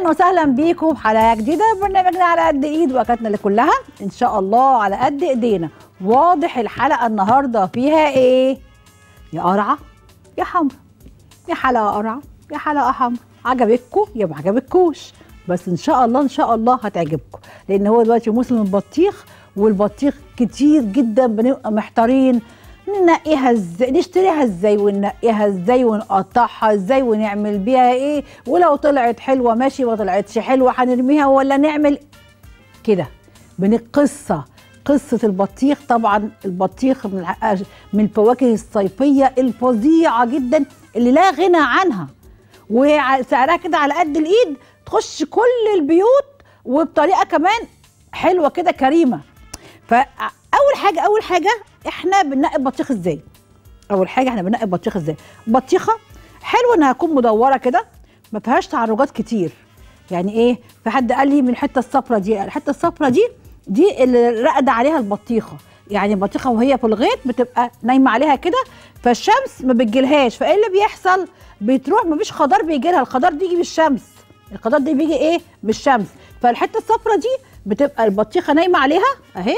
وسهلا بيكم في حلقه جديده من برنامجنا على قد ايد واكلاتنا اللي كلها ان شاء الله على قد ايدينا واضح الحلقه النهارده فيها ايه يا قرعه يا حمرا يا حلقه قرعه يا حلقه حمرا عجبتكم يا ما عجبتكوش بس ان شاء الله ان شاء الله هتعجبكم لان هو دلوقتي موسم البطيخ والبطيخ كتير جدا بنبقى محتارين ننقيها ازاي نشتريها ازاي وننقيها ازاي ونقطعها ازاي ونعمل بيها ايه ولو طلعت حلوه ماشي ما طلعتش حلوه هنرميها ولا نعمل كده من القصه قصه البطيخ طبعا البطيخ من الح- من الفواكه الصيفيه الفظيعه جدا اللي لا غنى عنها وسعرها كده على قد الايد تخش كل البيوت وبطريقه كمان حلوه كده كريمه فاول حاجه اول حاجه احنا بننقي البطيخ ازاي اول حاجه احنا بننقي البطيخ ازاي بطيخه حلوه انها تكون مدوره كده ما فيهاش تعرجات كتير يعني ايه في حد قال لي من الحته الصفرا دي الحته الصفرا دي دي اللي رقد عليها البطيخه يعني البطيخه وهي في الغيط بتبقى نايمه عليها كده فالشمس ما بتجيلهاش فايه اللي بيحصل بتروح مفيش خضار بيجي لها الخضار بيجي بالشمس الخضار دي بيجي ايه بالشمس فالحته الصفرا دي بتبقى البطيخه نايمه عليها اهي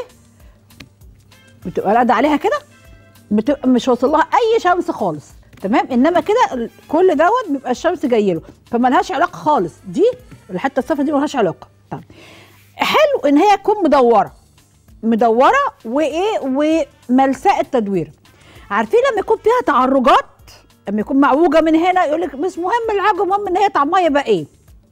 بتبقى راقده عليها كده بتبقى مش واصل لها اي شمس خالص تمام انما كده ال- كل دوت بيبقى الشمس جاي له فملهاش علاقه خالص دي الحته الصفرا دي ملهاش علاقه طب حلو ان هي تكون مدوره مدوره وايه وملساء التدوير عارفين لما يكون فيها تعرجات لما يكون معوجه من هنا يقول لك مش مهم العوجه المهم ان هي طعمها يبقى ايه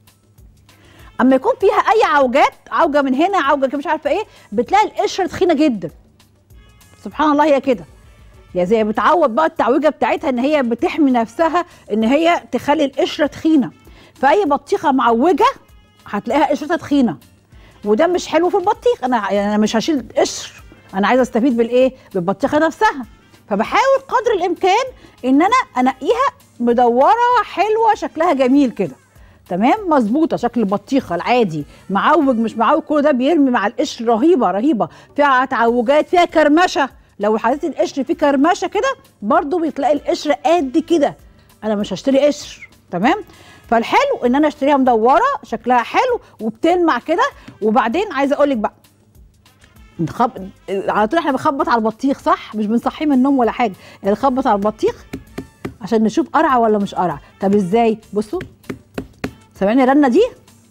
اما يكون فيها اي عوجات عوجه من هنا عوجه كده مش عارفه ايه بتلاقي القشره تخينه جدا سبحان الله هي كده يا زي بتعوض بقى التعويجه بتاعتها ان هي بتحمي نفسها ان هي تخلي القشره تخينه فاي بطيخه معوجه هتلاقيها قشرتها تخينه وده مش حلو في البطيخ انا يعني انا مش هشيل قشر انا عايزه استفيد بالايه بالبطيخه نفسها فبحاول قدر الامكان ان انا انقيها مدوره حلوه شكلها جميل كده تمام مظبوطه شكل البطيخه العادي معوج مش معوج كل ده بيرمي مع القشر رهيبه رهيبه فيها تعوجات فيها كرمشه لو حطيت القشر فيه كرمشه كده برضو بتلاقي القشر قد كده انا مش هشتري قشر تمام فالحلو ان انا اشتريها مدوره شكلها حلو وبتلمع كده وبعدين عايزه اقول لك بقى نخب... على طول احنا بنخبط على البطيخ صح مش بنصحيه من النوم ولا حاجه يعني نخبط على البطيخ عشان نشوف قرعه ولا مش قرعه طب ازاي بصوا سامعين الرنه دي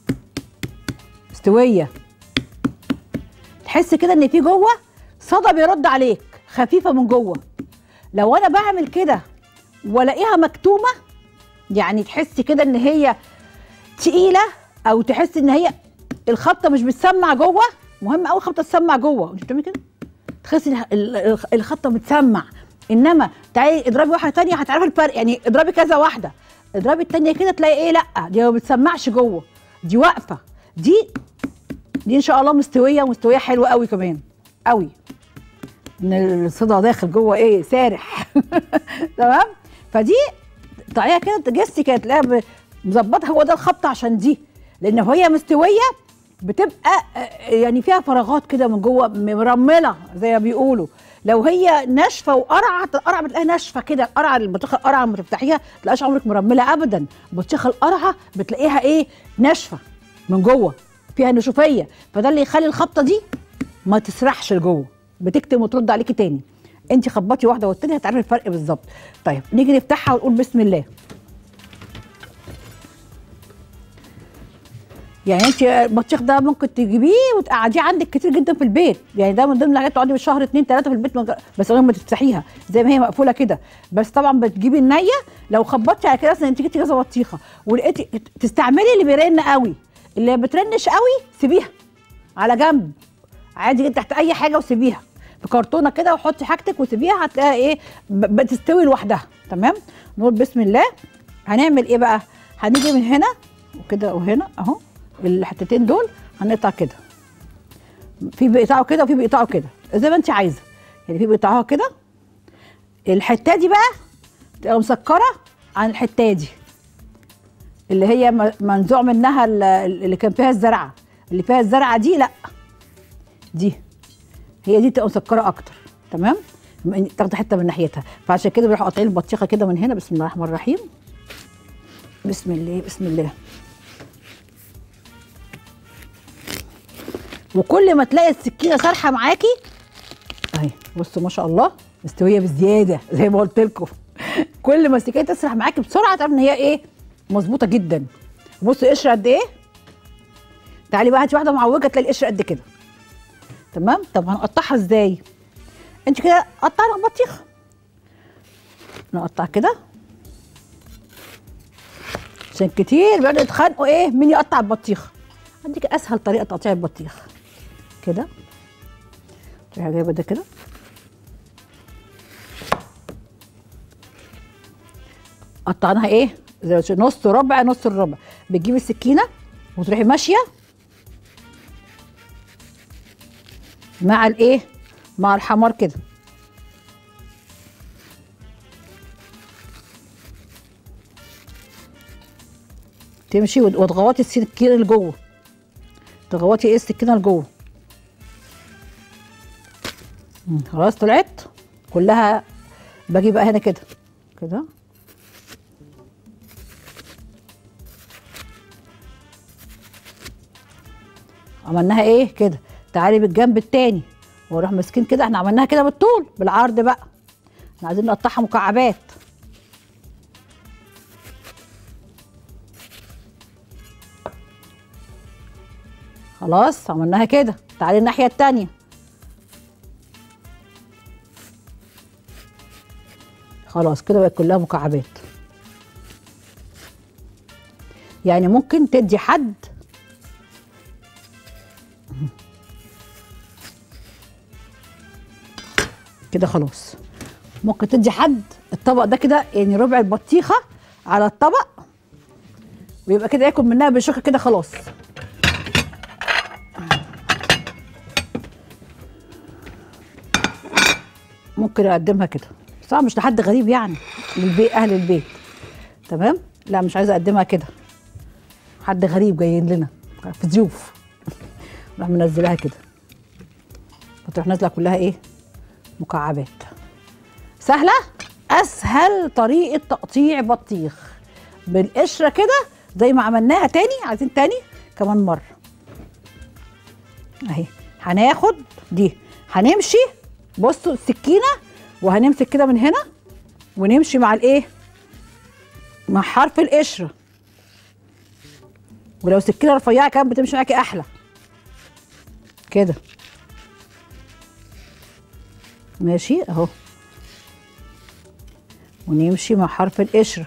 مستويه تحس كده ان في جوه صدى بيرد عليك خفيفه من جوه لو انا بعمل كده والاقيها مكتومه يعني تحسي كده ان هي تقيله او تحس ان هي الخبطه مش بتسمع جوه مهم قوي الخبطه تسمع جوه انت بتعملي كده تحسي إن ال- ال- الخبطه بتسمع انما تعالي اضربي واحده تانية هتعرفي الفرق يعني اضربي كذا واحده اضربي التانية كده تلاقي ايه لا دي ما بتسمعش جوه دي واقفه دي دي ان شاء الله مستويه ومستويه حلوه قوي كمان قوي ان الصدى داخل جوه ايه سارح تمام فدي طعيها كده تجسي كده تلاقيها ب- مظبطها هو ده الخبط عشان دي لان وهي مستويه بتبقى آه، يعني فيها فراغات كده من جوه مرمله زي ما بيقولوا لو هي ناشفه وقرعه القرعه بتلاقيها ناشفه كده القرعه البطيخه القرعه لما تفتحيها ما تلاقيش عمرك مرمله ابدا البطيخه القرعه بتلاقيها ايه ناشفه من جوه فيها نشوفيه فده اللي يخلي الخبطه دي ما تسرحش لجوه بتكتم وترد عليكي تاني انت خبطي واحده والتانيه هتعرفي الفرق بالظبط طيب نيجي نفتحها ونقول بسم الله يعني انت البطيخ ده ممكن تجيبيه وتقعديه عندك كتير جدا في البيت يعني ده من ضمن الحاجات تقعدي بالشهر اتنين تلاته في البيت من غير- بس غير ما تفتحيها زي ما هي مقفوله كده بس طبعا بتجيبي النيه لو خبطتي على كده مثلا انت جبتي كذا بطيخه ولقيتي تستعملي اللي بيرن قوي اللي ما بترنش قوي سيبيها على جنب عادي جدا تحت اي حاجه وسيبيها في كرتونه كده وحطي حاجتك وسيبيها هتلاقيها ايه ب- بتستوي لوحدها تمام نقول بسم الله هنعمل ايه بقى هنيجي من هنا وكده وهنا اهو الحتتين دول هنقطع كده في بيقطعوا كده وفي بيقطعوا كده زي ما انت عايزه يعني في بيقطعوها كده الحته دي بقى تبقى مسكره عن الحته دي اللي هي م- منزوع منها ال- اللي كان فيها الزرعه اللي فيها الزرعه دي لا دي هي دي تبقى مسكره اكتر تمام م- تاخدي حته من ناحيتها فعشان كده بيروحوا قاطعين البطيخه كده من هنا بسم الله الرحمن الرحيم بسم الله بسم الله وكل ما تلاقي السكينه سارحه معاكي اهي بصوا ما شاء الله مستويه بزياده زي ما قلت لكم كل ما السكينه تسرح معاكي بسرعه تعرف ان هي ايه مظبوطه جدا بصوا القشره قد ايه تعالي بقى هاتي واحده معوجه تلاقي القشره قد كده تمام طب هنقطعها ازاي انت كده قطعنا بطيخه نقطع كده عشان كتير بيقعدوا يتخانقوا ايه مين يقطع البطيخه عندك اسهل طريقه تقطيع البطيخ كده تروحي جايبه ده كده قطعناها ايه زي نص ربع نص الربع بتجيبي السكينه وتروحي ماشيه مع الايه مع الحمار كده تمشي وت- وتغوطي السكينه لجوه تغوطي ايه السكينه لجوه مم، خلاص طلعت كلها باجي بقى هنا كده كده عملناها ايه كده تعالي بالجنب التاني واروح ماسكين كده احنا عملناها كده بالطول بالعرض بقى احنا عايزين نقطعها مكعبات خلاص عملناها كده تعالي الناحية التانية خلاص كده بقت كلها مكعبات يعني ممكن تدي حد كده خلاص ممكن تدي حد الطبق ده كده يعني ربع البطيخه على الطبق ويبقى كده ياكل منها بالشوكه كده خلاص ممكن اقدمها كده بس طبعا مش لحد غريب يعني للبيت اهل البيت تمام لا مش عايزه اقدمها كده حد غريب جايين لنا في ضيوف راح منزلها كده فتروح نازله كلها ايه مكعبات سهله اسهل طريقه تقطيع بطيخ بالقشره كده زي ما عملناها تاني عايزين تاني كمان مره اهي هناخد دي هنمشي بصوا السكينه وهنمسك كده من هنا ونمشي مع الايه مع حرف القشره ولو سكينه رفيعه كانت بتمشي معاكي احلى كده ماشي اهو ونمشي مع حرف القشره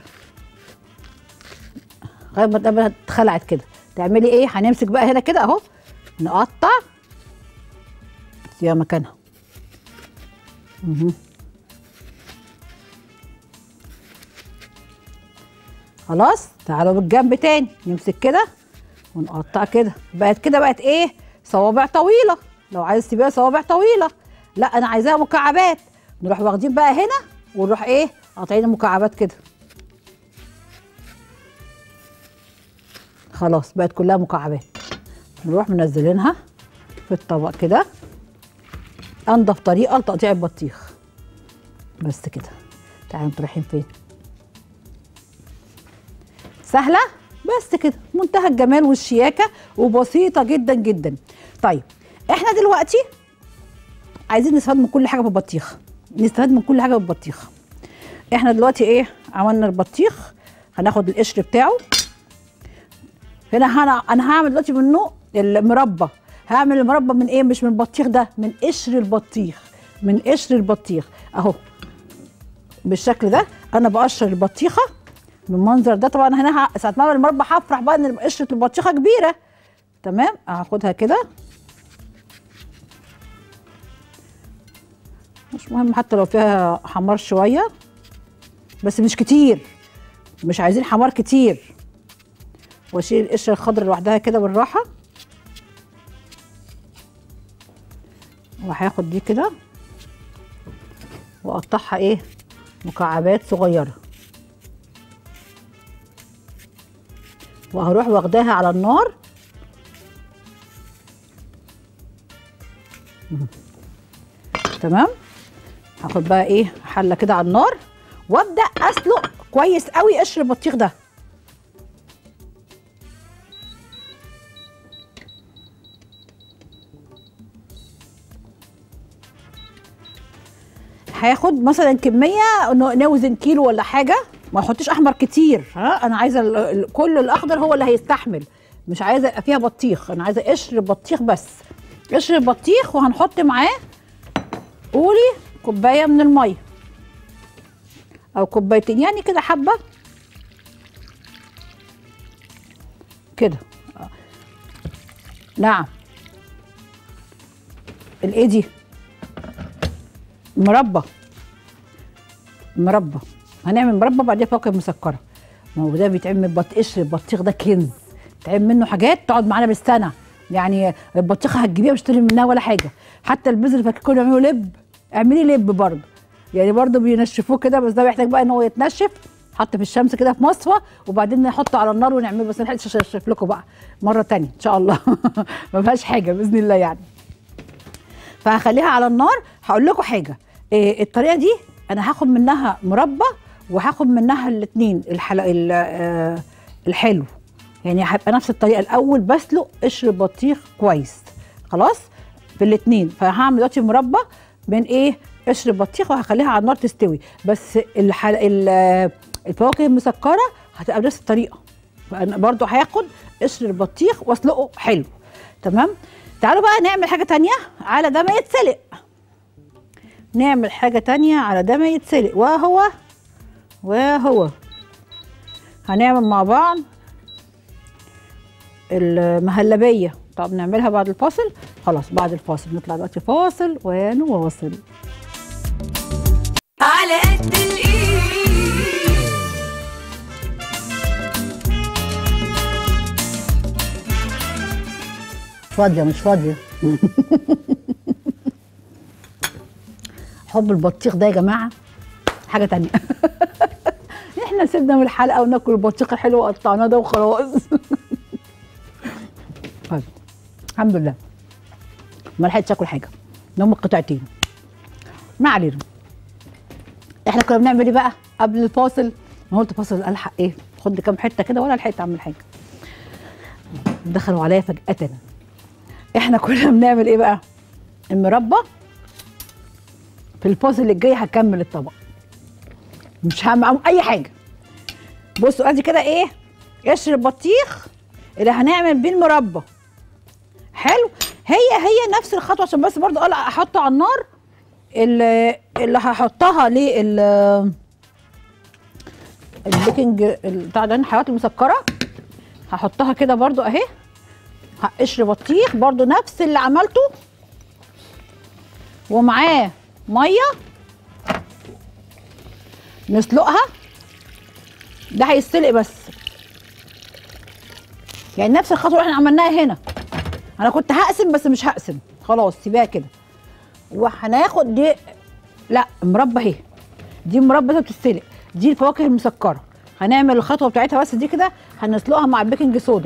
لغايه ما تبقى اتخلعت كده تعملي ايه هنمسك بقى هنا كده اهو نقطع يا مكانها مهم. خلاص تعالوا بالجنب تاني نمسك كده ونقطع كده بقت كده بقت ايه صوابع طويله لو عايز تبيها صوابع طويله لا انا عايزاها مكعبات نروح واخدين بقى هنا ونروح ايه قاطعين المكعبات كده خلاص بقت كلها مكعبات نروح منزلينها في الطبق كده انضف طريقه لتقطيع البطيخ بس كده تعالوا انتوا رايحين فين سهله بس كده منتهى الجمال والشياكه وبسيطه جدا جدا طيب احنا دلوقتي عايزين نستفاد من كل حاجه في البطيخ نستفاد من كل حاجه في البطيخ احنا دلوقتي ايه عملنا البطيخ هناخد القشر بتاعه هنا هنا انا هعمل دلوقتي منه المربى هعمل المربى من ايه مش من البطيخ ده من قشر البطيخ من قشر البطيخ اهو بالشكل ده انا بقشر البطيخه بالمنظر ده طبعا هنا ه- ساعه ما اعمل المربى هفرح بقى ان قشره البطيخه كبيره تمام هاخدها كده مش مهم حتى لو فيها حمار شويه بس مش كتير مش عايزين حمار كتير واشيل القشره الخضراء لوحدها كده بالراحه وهاخد دي كده واقطعها ايه مكعبات صغيره وهروح واخداها على النار مم. تمام هاخد بقى ايه حله كده على النار وابدا اسلق كويس قوي قشر البطيخ ده هاخد مثلا كميه ن- نوزن كيلو ولا حاجه ما احطش احمر كتير ها انا عايزه ال- ال- كل الاخضر هو اللي هيستحمل مش عايزه يبقى فيها بطيخ انا عايزه قشر بطيخ بس قشر بطيخ وهنحط معاه قولي كوبايه من الميه او كوبايتين يعني كده حبه كده آه. نعم الايه دي مربى مربى هنعمل مربى بعدين فواكه مسكره ما هو ده بيتعمل من بط قشر البطيخ ده كنز بيتعمل منه حاجات تقعد معانا بالسنه يعني البطيخه هتجيبيها مش تشتري منها ولا حاجه حتى البذر اللي فاكر كانوا يعملوا لب اعملي لب برضه يعني برضه بينشفوه كده بس ده بيحتاج بقى ان هو يتنشف حط في الشمس كده في مصفى وبعدين نحطه على النار ونعمله بس ما لحقتش اشرف لكم بقى مره تانية ان شاء الله ما فيهاش حاجه باذن الله يعني فهخليها على النار هقول لكم حاجه إيه الطريقه دي انا هاخد منها مربى وهاخد منها الاثنين الحلق ال- آه، الحلو يعني هيبقى نفس الطريقه الاول بسلق قشر البطيخ كويس خلاص في الاثنين فهعمل دلوقتي مربى من ايه قشر البطيخ وهخليها على النار تستوي بس الحل... ال- آه، الفواكه المسكره هتبقى بنفس الطريقه فانا برضو هاخد قشر البطيخ واسلقه حلو تمام تعالوا بقى نعمل حاجه تانية على ده ما يتسلق نعمل حاجه تانية على ده ما يتسلق وهو وهو هنعمل مع بعض المهلبيه طب نعملها بعد الفاصل خلاص بعد الفاصل نطلع دلوقتي فاصل ونواصل على قد الايد فاضيه مش فاضيه حب البطيخ ده يا جماعه حاجه تانية احنا سيبنا من الحلقه وناكل البطيخ الحلو وقطعناه ده وخلاص طيب الحمد لله ما لحقتش اكل حاجه هم قطعتين ما علينا احنا كنا بنعمل ايه بقى قبل الفاصل ما قلت فاصل الحق ايه خد لي كام حته كده ولا لحقت اعمل حاجه دخلوا عليا فجاه احنا كنا بنعمل ايه بقى المربى في الفاصل الجاي هكمل الطبق مش هعمل معاهم اي حاجه بصوا ادي كده ايه قشر البطيخ اللي هنعمل بيه المربى حلو هي هي نفس الخطوه عشان بس برضو اقول احطه على النار اللي, اللي هحطها لل البيكنج بتاع ده الحلويات المسكره هحطها كده برضو اهي قشر بطيخ برضو نفس اللي عملته ومعاه ميه نسلقها ده هيتسلق بس يعني نفس الخطوه اللي احنا عملناها هنا انا كنت هقسم بس مش هقسم خلاص سيبها كده وهناخد دي لا مربى اهي دي مربى بتتسلق دي الفواكه المسكره هنعمل الخطوه بتاعتها بس دي كده هنسلقها مع البيكنج صودا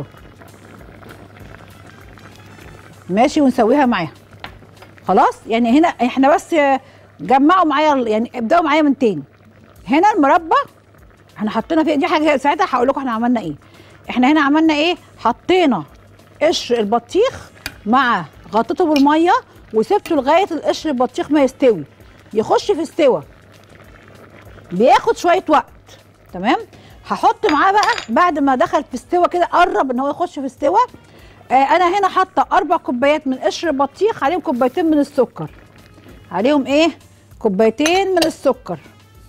ماشي ونسويها معاها خلاص يعني هنا احنا بس جمعوا معايا يعني ابداوا معايا من تاني هنا المربى احنا حطينا فيه دي حاجه ساعتها هقول لكم احنا عملنا ايه احنا هنا عملنا ايه حطينا قشر البطيخ مع غطيته بالميه وسبته لغايه القشر البطيخ ما يستوي يخش في استوى بياخد شويه وقت تمام هحط معاه بقى بعد ما دخل في استوى كده قرب ان هو يخش في استوى آه انا هنا حاطه اربع كوبايات من قشر البطيخ عليهم كوبايتين من السكر عليهم ايه كوبايتين من السكر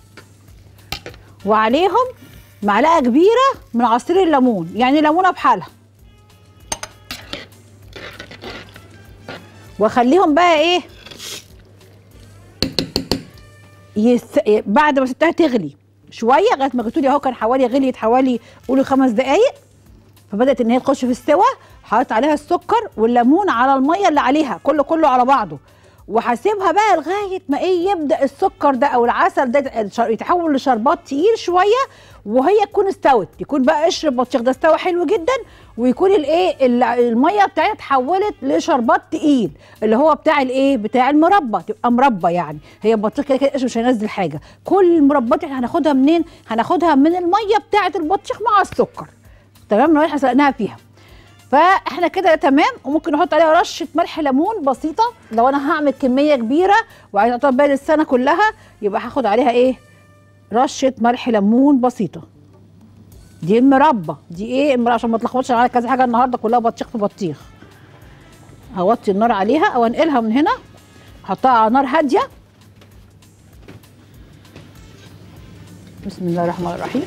وعليهم معلقه كبيره من عصير الليمون يعني ليمونه بحالها واخليهم بقى ايه يس... بعد ما سبتها تغلي شويه لغايه ما قلتولي اهو كان حوالي غليت حوالي قولوا خمس دقائق فبدات ان هي تخش في السوا حطيت عليها السكر والليمون على الميه اللي عليها كله كله على بعضه وهسيبها بقى لغايه ما ايه يبدا السكر ده او العسل ده يتحول لشربات تقيل شويه وهي تكون استوت يكون بقى قشر البطيخ ده استوى حلو جدا ويكون الايه الميه بتاعتها اتحولت لشربات تقيل اللي هو بتاع الايه بتاع المربى تبقى مربى يعني هي البطيخ كده كده قشر مش هينزل حاجه كل المربات احنا هناخدها منين هناخدها من الميه بتاعه البطيخ مع السكر تمام لو احنا سلقناها فيها فاحنا كده تمام وممكن نحط عليها رشه ملح ليمون بسيطه لو انا هعمل كميه كبيره وعايزه احطها بالي السنه كلها يبقى هاخد عليها ايه رشه ملح ليمون بسيطه دي المربى دي ايه المربى عشان ما تلخبطش على كذا حاجه النهارده كلها بطيخ في بطيخ هوطي النار عليها او انقلها من هنا احطها على نار هاديه بسم الله الرحمن الرحيم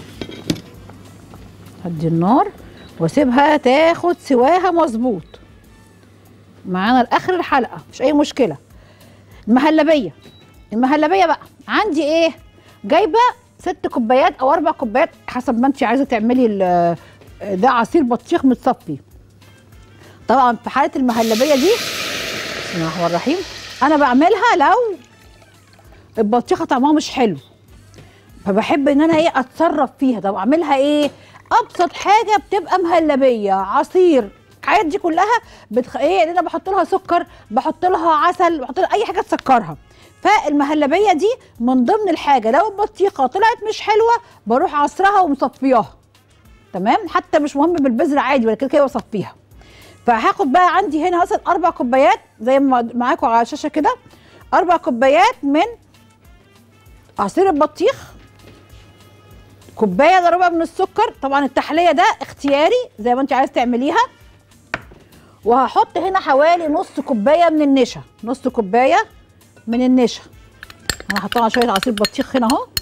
هدي النار واسيبها تاخد سواها مظبوط معانا لاخر الحلقه مش اي مشكله المهلبيه المهلبيه بقى عندي ايه جايبه ست كوبايات او اربع كوبايات حسب ما انت عايزه تعملي ال- ده عصير بطيخ متصفي طبعا في حاله المهلبيه دي بسم الله الرحمن الرحيم انا بعملها لو البطيخه طعمها مش حلو فبحب ان انا ايه اتصرف فيها طب اعملها ايه ابسط حاجه بتبقى مهلبيه عصير الحاجات دي كلها بتخ... ايه ان انا بحط لها سكر بحط لها عسل بحط لها اي حاجه تسكرها فالمهلبيه دي من ضمن الحاجه لو البطيخه طلعت مش حلوه بروح عصرها ومصفياها تمام حتى مش مهم بالبذر عادي ولا كده كده بصفيها فهاخد بقى عندي هنا مثلا اربع كوبايات زي ما معاكم على الشاشه كده اربع كوبايات من عصير البطيخ كوبايه الا ربع من السكر طبعا التحليه ده اختياري زي ما انت عايز تعمليها وهحط هنا حوالي نص كوبايه من النشا نص كوبايه من النشا انا حطينا شويه عصير بطيخ هنا اهو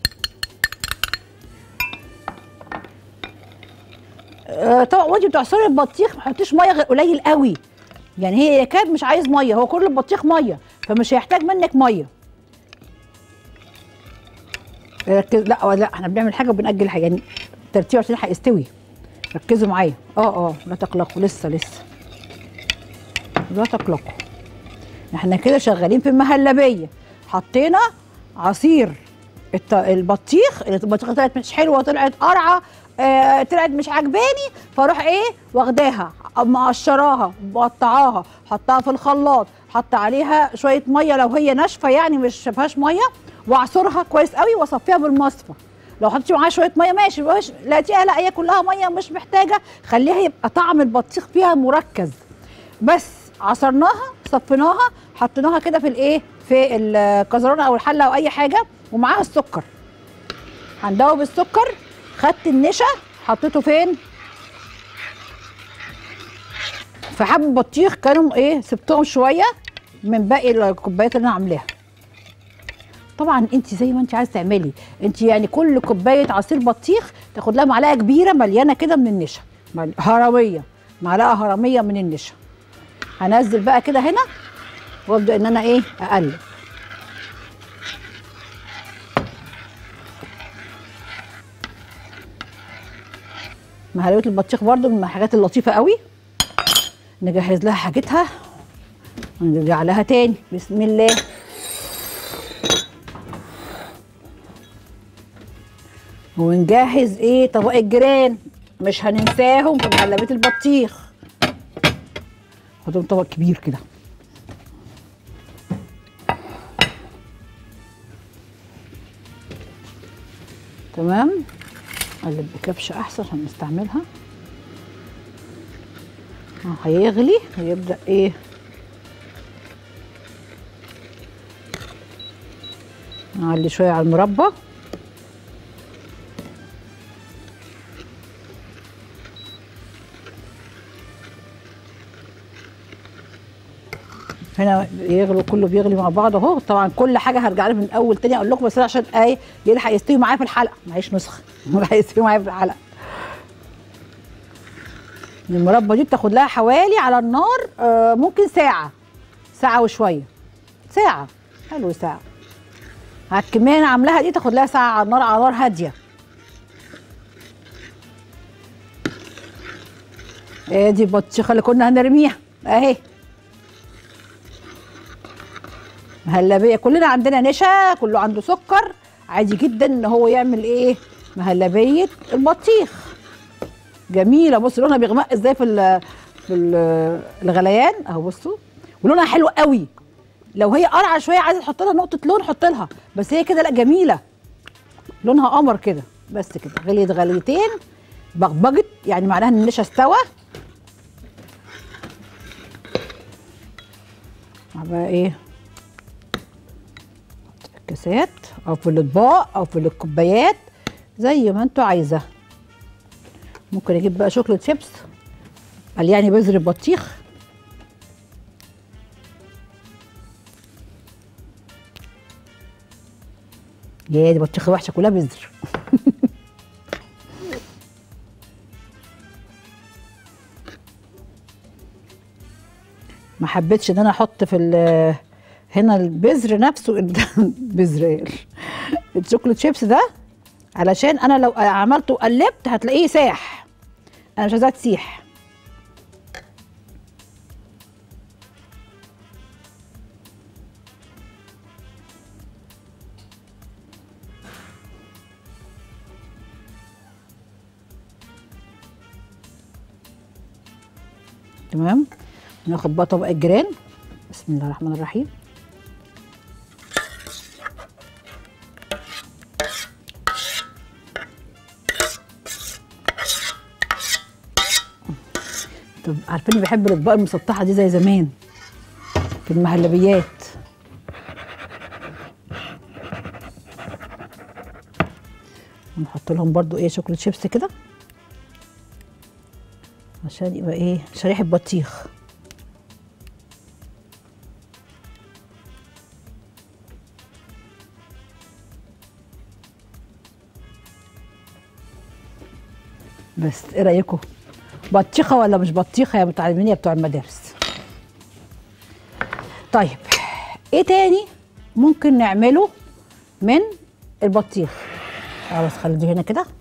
آه، طبعا وانت بتعصري البطيخ ما تحطيش ميه غير قليل قوي يعني هي يكاد مش عايز ميه هو كل البطيخ ميه فمش هيحتاج منك ميه ركز لا لا احنا بنعمل حاجه وبنأجل حاجه يعني الترتيب عشان هيستوي ركزوا معايا اه اه لا تقلقوا لسه لسه لا تقلقوا احنا كده شغالين في المهلبيه حطينا عصير الت- البطيخ البطيخه طلعت مش حلوه طلعت قرعه آه طلعت مش عجباني فاروح ايه واخداها مقشراها مقطعاها حطها في الخلاط حط عليها شويه ميه لو هي ناشفه يعني مش فيهاش ميه واعصرها كويس قوي واصفيها بالمصفى لو حطيتي معاها شويه ميه ماشي مش لقيتيها لا هي كلها ميه مش محتاجه خليها يبقى طعم البطيخ فيها مركز بس عصرناها صفيناها حطيناها كده في الايه في الكزرونه او الحله او اي حاجه ومعاها السكر هندوب السكر خدت النشا حطيته فين في حب بطيخ كانوا ايه سبتهم شويه من باقي الكوبايات اللي انا عاملاها طبعا انت زي ما انت عايزه تعملي انت يعني كل كوبايه عصير بطيخ تاخد لها معلقه كبيره مليانه كده من النشا مل- هرميه معلقه هرميه من النشا هنزل بقى كده هنا وابدا ان انا ايه اقلب مهلبيه البطيخ برضو من الحاجات اللطيفه قوي نجهز لها حاجتها ونرجع لها تاني بسم الله ونجهز ايه طبق الجيران مش هننساهم في مهلبيه البطيخ خدهم طبق كبير كده تمام قلب بكبشه احسن عشان نستعملها اه هيغلي هيبدا ايه نعلي شويه على المربى هنا يغلوا كله بيغلي مع بعض اهو طبعا كل حاجه هرجع لها من الاول تاني اقول لكم بس أنا عشان ايه يلحق يستوي معايا في الحلقه معيش نسخه يلحق يستوي معايا في الحلقه المربى دي بتاخد لها حوالي على النار آه ممكن ساعه ساعه وشويه ساعه حلو ساعه على الكميه اللي انا عاملاها دي تاخد لها ساعه على النار على نار هاديه ادي البطيخه اللي كنا هنرميها اهي مهلبيه كلنا عندنا نشا كله عنده سكر عادي جدا ان هو يعمل ايه مهلبيه البطيخ جميله بصوا لونها بيغمق ازاي في ال في ال الغليان اهو بصوا ولونها حلو قوي لو هي قرعه شويه عايزه تحط لها نقطه لون حط لها بس هي كده لا جميله لونها قمر كده بس كده غليت غليتين بغبجت يعني معناها ان النشا استوى بقى ايه أحط في الكاسات او في الاطباق او في الكوبايات زي ما انتوا عايزه ممكن اجيب بقى شوكليت شيبس قال يعني بذر البطيخ يا دي بطيخه وحشه كلها بذر ما حبيتش ان انا احط في ال- هنا البذر نفسه بذر إيه؟ الشوكليت شيبس ده علشان انا لو عملته وقلبت هتلاقيه ساح انا مش عايزاها تسيح تمام ناخد بقى طبق الجيران بسم الله الرحمن الرحيم طب عارفين بحب الاطباق المسطحه دي زي زمان في المهلبيات ونحط لهم برضو ايه شوكولاته شيبس كده عشان يبقى ايه شريحه بطيخ بس ايه رايكم بطيخه ولا مش بطيخه يا متعلمين يا بتوع المدارس طيب ايه تاني ممكن نعمله من البطيخ خلاص خلي دي هنا كده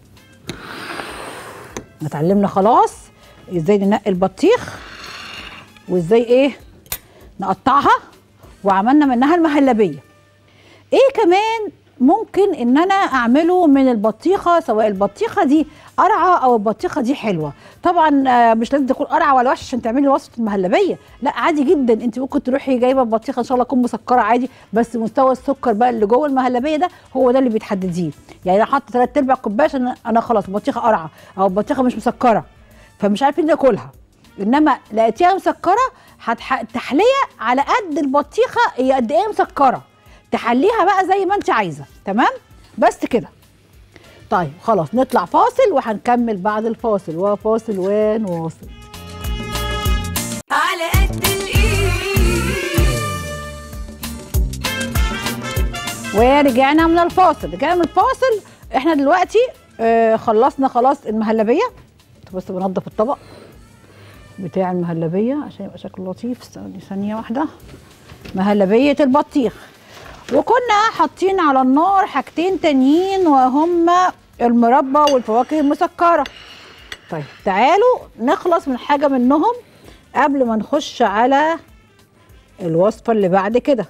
اتعلمنا خلاص ازاي ننقي البطيخ وازاي ايه نقطعها وعملنا منها المهلبيه ايه كمان ممكن ان انا اعمله من البطيخه سواء البطيخه دي قرعه او البطيخه دي حلوه طبعا آه، مش لازم تكون قرعه ولا وحشه عشان تعملي وصفه المهلبيه لا عادي جدا انت ممكن تروحي جايبه بطيخه ان شاء الله تكون مسكره عادي بس مستوى السكر بقى اللي جوه المهلبيه ده هو ده اللي بتحدديه يعني انا حاطه ثلاث ارباع كوبايه عشان انا خلاص البطيخه قرعه او البطيخه مش مسكره فمش عارفين ناكلها انما لقيتيها مسكره هتح... التحليه على قد البطيخه هي قد ايه مسكره تحليها بقى زي ما انت عايزه تمام بس كده طيب خلاص نطلع فاصل وهنكمل بعد الفاصل وفاصل ونواصل على قد الايد ورجعنا من الفاصل رجعنا من الفاصل احنا دلوقتي آه خلصنا خلاص المهلبيه بس بنضف الطبق بتاع المهلبيه عشان يبقى شكله لطيف استني ثانيه واحده مهلبيه البطيخ وكنا حاطين على النار حاجتين تانيين وهما المربى والفواكه المسكره طيب تعالوا نخلص من حاجه منهم قبل ما نخش على الوصفه اللي بعد كده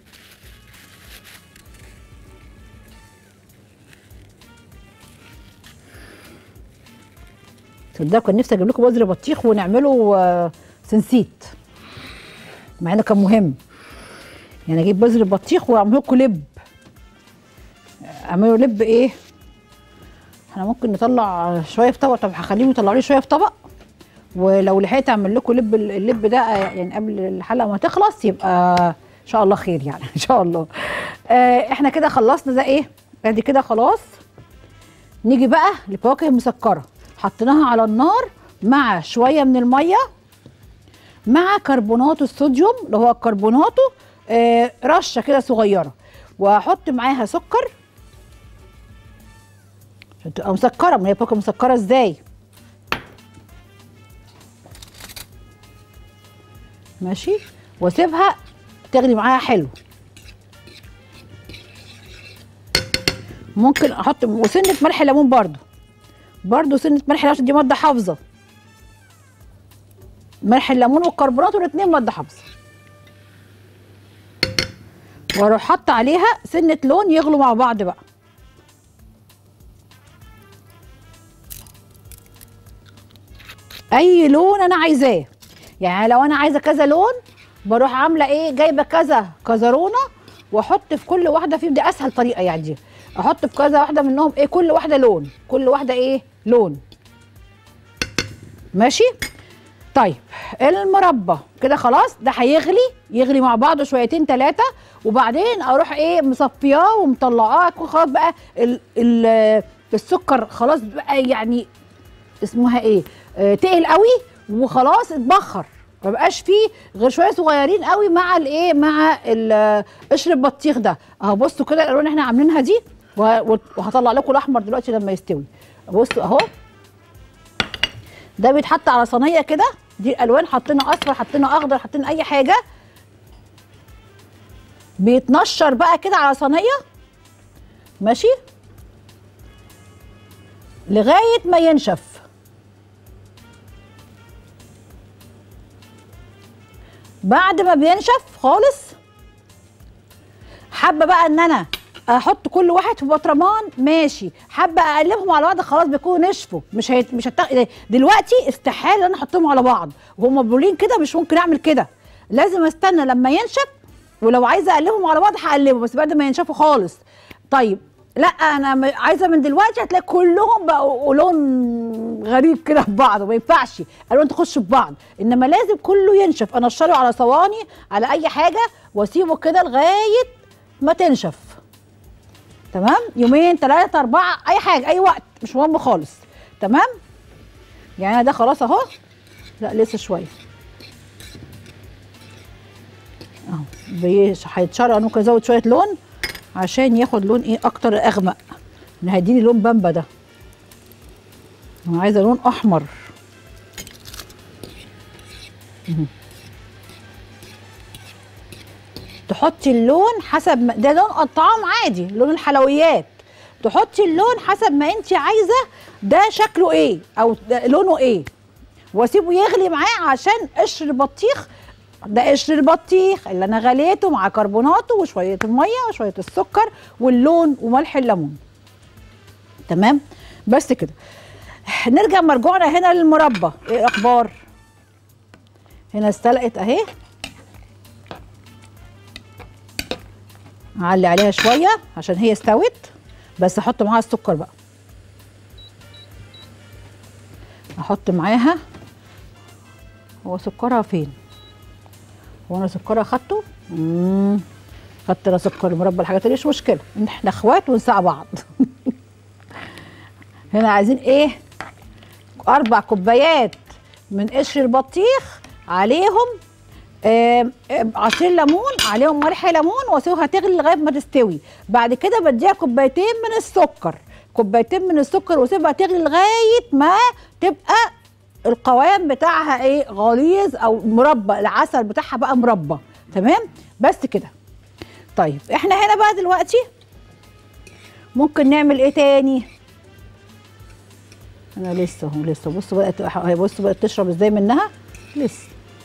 تصدقوا كان نفسي اجيب لكم بذر بطيخ ونعمله آه، سنسيت مع انه كان مهم يعني اجيب بذر بطيخ واعمل لكم لب اعملوا لب ايه احنا ممكن نطلع شويه في طبق طب هخليهم يطلعوا لي شويه في طبق ولو لحقت اعمل لكم لب اللب ده آه، يعني قبل الحلقه ما تخلص يبقى ان شاء الله خير يعني ان شاء الله آه احنا كده خلصنا ده ايه ادي كده خلاص نيجي بقى لفواكه مسكره حطيناها على النار مع شويه من الميه مع كربونات الصوديوم اللي هو كربوناته آه رشه كده صغيره واحط معاها سكر عشان تبقى مسكره ما هي فواكه مسكره ازاي ماشي واسيبها تغلي معاها حلو ممكن احط وسنه ملح ليمون برضو برضو سنه ملح ليمون عشان دي ماده حافظه ملح الليمون والكربونات والاثنين ماده حافظه واروح حاطه عليها سنه لون يغلوا مع بعض بقى اي لون انا عايزاه يعني لو انا عايزه كذا لون بروح عامله ايه جايبه كذا كزرونه واحط في كل واحده فيهم دي اسهل طريقه يعني دي احط في كذا واحده منهم ايه كل واحده لون كل واحده ايه لون ماشي طيب المربى كده خلاص ده هيغلي يغلي مع بعضه شويتين ثلاثه وبعدين اروح ايه مصفياه ومطلعاه يكون خلاص بقى ال ال السكر خلاص بقى يعني اسمها ايه آه تقل قوي وخلاص اتبخر ما بقاش فيه غير شويه صغيرين قوي مع الايه مع ال- قشر البطيخ ده اهو بصوا كده الالوان اللي احنا عاملينها دي وه- وهطلع لكم الاحمر دلوقتي لما يستوي بصوا اهو ده بيتحط على صينيه كده دي الالوان حطينا اصفر حطينا اخضر حطينا اي حاجه بيتنشر بقى كده على صينيه ماشي لغايه ما ينشف بعد ما بينشف خالص حابه بقى ان انا احط كل واحد في بطرمان ماشي حابه اقلبهم على بعض خلاص بيكونوا نشفوا مش هيت... مش هتق... دلوقتي استحاله ان انا احطهم على بعض وهم مبلولين كده مش ممكن اعمل كده لازم استنى لما ينشف ولو عايزه اقلبهم على بعض هقلبهم بس بعد ما ينشفوا خالص طيب لا انا م- عايزه من دلوقتي هتلاقي كلهم بقوا لون غريب كده في بعض وما ينفعش الوان تخش في بعض انما لازم كله ينشف انشره على صواني على اي حاجه واسيبه كده لغايه ما تنشف تمام يومين ثلاثة أربعة أي حاجة أي وقت مش مهم خالص تمام يعني أنا ده خلاص أهو لا لسه شوية أهو بيش- هيتشرق أنا ممكن أزود شوية لون عشان ياخد لون إيه أكتر أغمق إن هيديني لون بامبا ده أنا عايزة لون أحمر مهم. تحطي اللون حسب ما ده لون الطعام عادي لون الحلويات تحطي اللون حسب ما انت عايزه ده شكله ايه او ده لونه ايه واسيبه يغلي معاه عشان قشر البطيخ ده قشر البطيخ اللي انا غليته مع كربوناته وشويه الميه وشويه السكر واللون وملح الليمون تمام بس كده نرجع مرجوعنا هنا للمربى ايه الاخبار هنا استلقت اهي اعلي عليها شويه عشان هي استوت بس احط معاها السكر بقى احط معاها هو سكرها فين هو انا سكرها خدته امم خدت انا سكر المربى الحاجات دي مش مشكله إن احنا اخوات ونساع بعض هنا عايزين ايه اربع كوبايات من قشر البطيخ عليهم آم، آم، عصير ليمون عليهم ملح ليمون واسيبها تغلي لغايه ما تستوي بعد كده بديها كوبايتين من السكر كوبايتين من السكر واسيبها تغلي لغايه ما تبقى القوام بتاعها ايه غليظ او مربى العسل بتاعها بقى مربى تمام بس كده طيب احنا هنا بقى دلوقتي ممكن نعمل ايه تاني انا لسه اهو لسه بصوا بقت اهي بصوا بقت تشرب ازاي منها لسه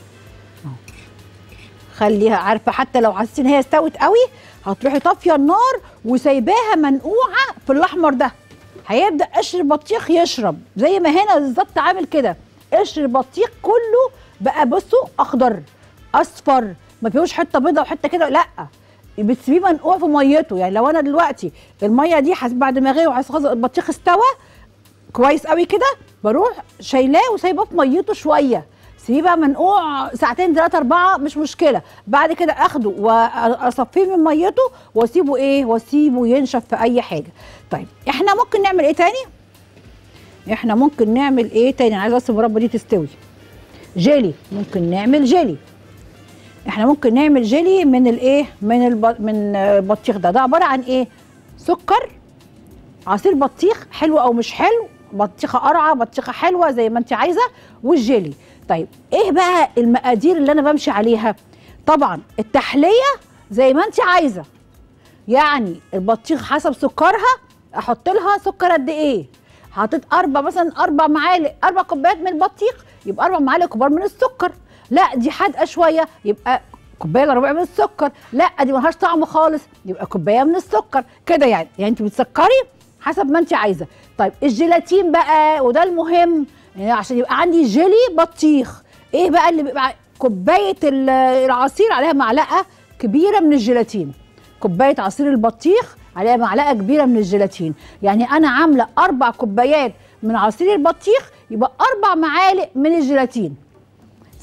خليها عارفه حتى لو حسيتي ان هي استوت قوي هتروحي طافيه النار وسايباها منقوعه في الاحمر ده هيبدا قشر البطيخ يشرب زي ما هنا بالظبط عامل كده قشر البطيخ كله بقى بصوا اخضر اصفر ما فيهوش حته بيضه وحته كده لا بتسيبيه منقوع في ميته يعني لو انا دلوقتي الميه دي حس- بعد ما غلي وحس- خلاص البطيخ استوى كويس قوي كده بروح شايلاه وسايباه في ميته شويه سيبيه بقى منقوع ساعتين ثلاثة أربعة مش مشكلة بعد كده أخده وأصفيه من ميته وأسيبه إيه وأسيبه ينشف في أي حاجة طيب إحنا ممكن نعمل إيه تاني إحنا ممكن نعمل إيه تاني أنا عايزة بس المربى دي تستوي جيلي ممكن نعمل جيلي احنا ممكن نعمل جيلي من الايه من الب... من البطيخ ده ده عباره عن ايه سكر عصير بطيخ حلو او مش حلو بطيخه قرعه بطيخه حلوه زي ما انت عايزه والجيلي طيب ايه بقى المقادير اللي انا بمشي عليها طبعا التحليه زي ما انت عايزه يعني البطيخ حسب سكرها احط لها سكر قد ايه حطيت اربع مثلا اربع معالق اربع كوبايات من البطيخ يبقى اربع معالق كبار من السكر لا دي حادقه شويه يبقى كوبايه الا ربع من السكر لا دي ملهاش طعم خالص يبقى كوبايه من السكر كده يعني يعني انت بتسكري حسب ما انت عايزه طيب الجيلاتين بقى وده المهم يعني عشان يبقى عندي جيلي بطيخ ايه بقى اللي بيبقى كوبايه ال- العصير عليها معلقه كبيره من الجيلاتين كوبايه عصير البطيخ عليها معلقه كبيره من الجيلاتين يعني انا عامله اربع كوبايات من عصير البطيخ يبقى اربع معالق من الجيلاتين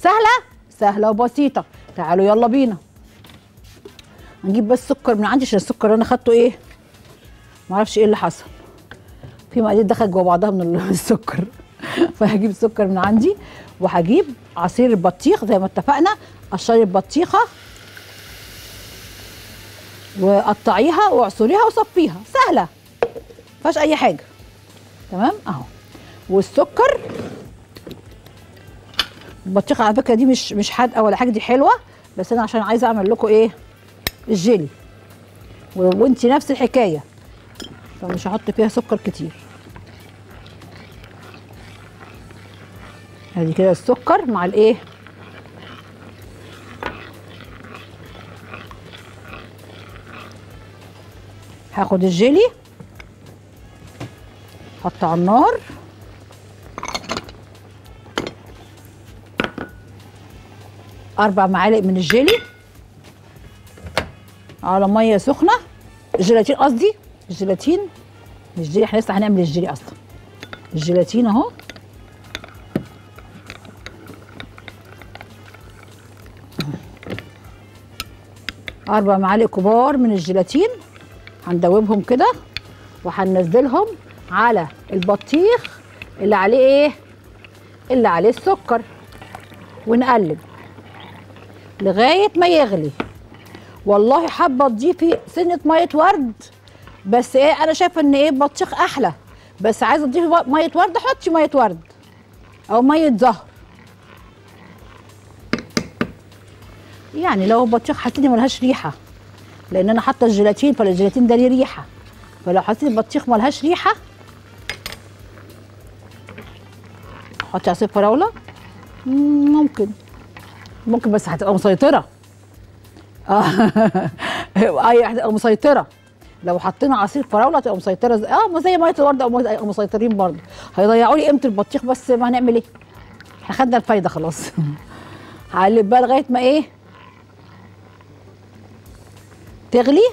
سهله سهله وبسيطه تعالوا يلا بينا هنجيب بس سكر من عندي عشان السكر اللي انا خدته ايه معرفش ايه اللي حصل في مقادير دخلت جوا بعضها من السكر فهجيب السكر من عندي وهجيب عصير البطيخ زي ما اتفقنا قشري البطيخه وقطعيها واعصريها وصفيها سهله مفيهاش اي حاجه تمام اهو والسكر البطيخه على فكره دي مش مش حادقه ولا حاجه دي حلوه بس انا عشان عايزه اعمل لكم ايه الجيلي و- وانتي نفس الحكايه فمش هحط فيها سكر كتير ادي كده السكر مع الايه هاخد الجيلي حط على النار اربع معالق من الجيلي على ميه سخنه الجيلاتين قصدي الجيلاتين مش جيلي احنا لسه هنعمل الجيلي اصلا الجيلاتين اهو اربع معالق كبار من الجيلاتين هندوبهم كده وهننزلهم على البطيخ اللي عليه ايه اللي عليه السكر ونقلب لغايه ما يغلي والله حابه تضيفي سنه ميه ورد بس ايه انا شايفه ان ايه بطيخ احلى بس عايزه تضيفي بق- ميه ورد حطي ميه ورد او ميه زهر يعني لو البطيخ حسيتي ملهاش ريحه لان انا حاطه الجيلاتين فالجيلاتين ده ليه ريحه فلو حسيتي البطيخ ملهاش ريحه حطي عصير فراوله مم، ممكن ممكن بس هتبقى مسيطره اه اي هتبقى مسيطره لو حطينا عصير فراوله هتبقى مسيطره زي اه زي ميه الورد او مية- أو مسيطرين برضه هيضيعوا لي قيمه البطيخ بس ما هنعمل ايه احنا خدنا الفايده خلاص هقلب بقى لغايه ما ايه تغلي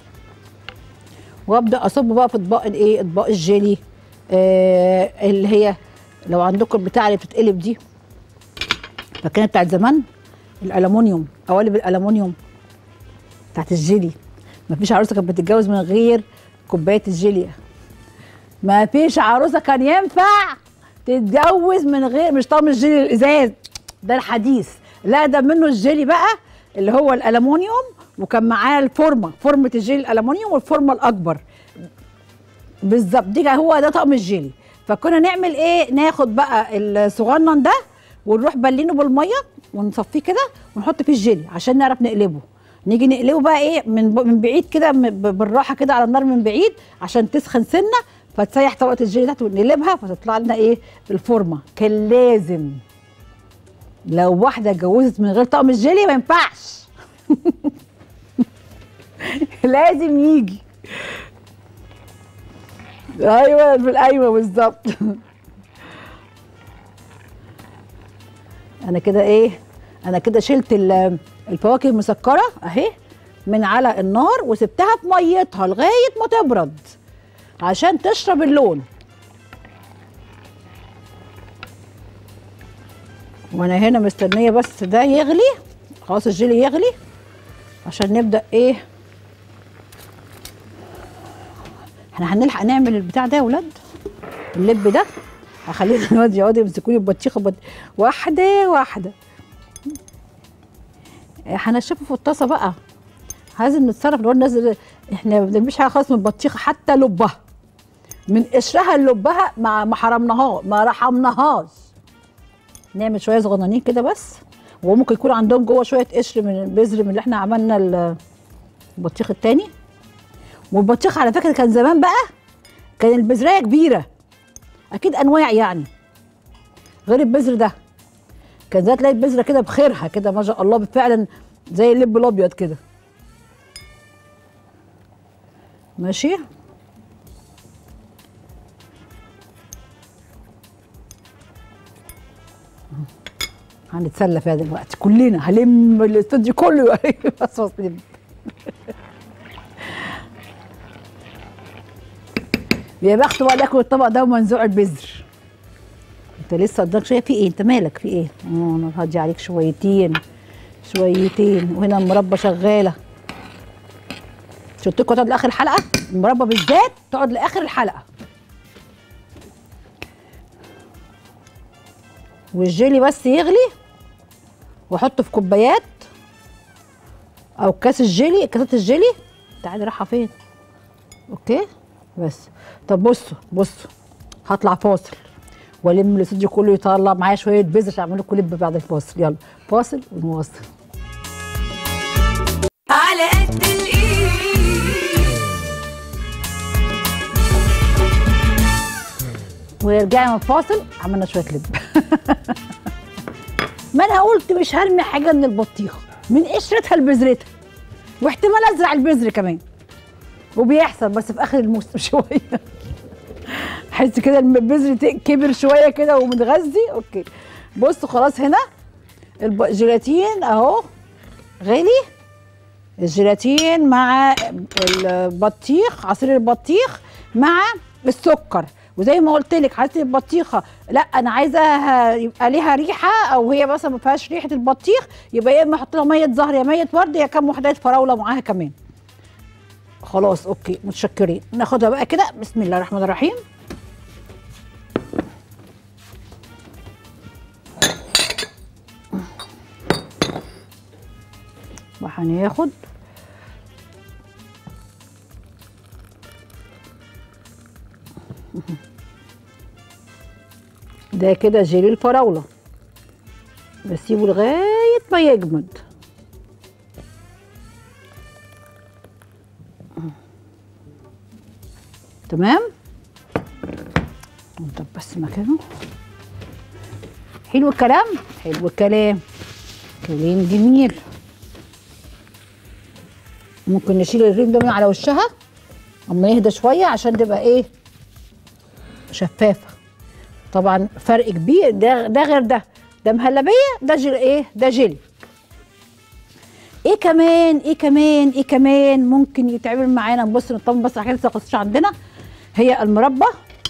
وابدا اصب بقى في اطباق الايه اطباق الجيلي آه اللي هي لو عندكم البتاع اللي بتتقلب دي فاكرين بتاعت زمان الالومنيوم قوالب الالومنيوم بتاعت الجيلي ما فيش عروسه كانت بتتجوز من غير كوبايه الجيلي ما فيش عروسه كان ينفع تتجوز من غير مش طعم الجيلي الازاز ده الحديث لا ده منه الجيلي بقى اللي هو الالومنيوم وكان معاه الفورمه فورمه الجيلي الالومنيوم والفورمه الاكبر بالظبط دي هو ده طقم الجيلي فكنا نعمل ايه ناخد بقى الصغنن ده ونروح بلينه بالميه ونصفيه كده ونحط فيه الجيلي عشان نعرف نقلبه نيجي نقلبه بقى ايه من من بعيد كده م- ب- بالراحه كده على النار من بعيد عشان تسخن سنه فتسيح طبقه الجيلي تحت ونقلبها فتطلع لنا ايه الفورمه كان لازم لو واحده اتجوزت من غير طقم الجيلي ما ينفعش لازم يجي ايوه في ايوه بالظبط انا كده ايه انا كده شلت ال- الفواكه المسكره اهي من على النار وسبتها في ميتها لغايه ما تبرد عشان تشرب اللون وانا هنا مستنيه بس ده يغلي خلاص الجيلي يغلي عشان نبدا ايه احنا هنلحق نعمل البتاع ده يا ولاد اللب ده هخليه الواد يقعدوا يمسكوا لي البطيخه بط... واحده واحده هنشفه في الطاسه بقى لازم نتصرف الواد نازل احنا ما بنرميش حاجه خالص من البطيخه حتى لبها من قشرها للبها ما ما حرمناها ما رحمناهاش نعمل شويه صغننين كده بس وممكن يكون عندهم جوه شويه قشر من البذر من اللي احنا عملنا ال- البطيخ التاني والبطيخ على فكره كان زمان بقى كان البذرايه كبيره اكيد انواع يعني غير البذر ده كان زي تلاقي البذره كده بخيرها كده ما شاء الله فعلا زي اللب الابيض كده ماشي هنتسلى فيها دلوقتي كلنا هلم الاستوديو كله بس بس نلم. يا بخت بقى اللي ياكل الطبق ده ومنزوع البذر انت لسه قدامك شويه في ايه انت مالك في ايه اه انا هدي عليك شويتين شويتين وهنا المربى شغاله شفت لكم تقعد لاخر الحلقه المربى بالذات تقعد لاخر الحلقه والجيلي بس يغلي واحطه في كوبايات او كاس الجيلي كاسات الجيلي تعالي رايحه فين اوكي بس طب بصوا بصوا هطلع فاصل والم الاستوديو كله يطلع معايا شويه بذر عشان اعمل لكم لب بعد الفاصل يلا فاصل ونواصل على قد الايد ورجعنا من الفاصل عملنا شويه لب ما انا قلت مش هرمي حاجه من البطيخه من قشرتها لبذرتها واحتمال ازرع البذر كمان وبيحصل بس في اخر الموسم شويه حس كده لما البذر ت- كبر شويه كده ومتغذي اوكي بصوا خلاص هنا الب- الجيلاتين اهو غلي الجيلاتين مع البطيخ عصير البطيخ مع السكر وزي ما قلت لك عصير البطيخه لا انا عايزاها يبقى ليها ريحه او هي مثلا ما فيهاش ريحه البطيخ يبقى يا اما احط لها ميه زهر يا ميه ورد يا كام وحدات فراوله معاها كمان خلاص اوكي متشكرين ناخدها بقى كده بسم الله الرحمن الرحيم وهناخد ده كده جيلي الفراولة بسيبه لغاية ما يجمد تمام نضرب بس مكانه حلو الكلام حلو الكلام كلام جميل ممكن نشيل الريم ده من على وشها اما يهدى شويه عشان تبقى ايه شفافه طبعا فرق كبير ده ده غير ده ده مهلبيه ده جيل ايه ده جيلي ايه كمان ايه كمان ايه كمان ممكن يتعمل معانا نبص نطمن بس حاجه لسه خلصتش عندنا هي المربى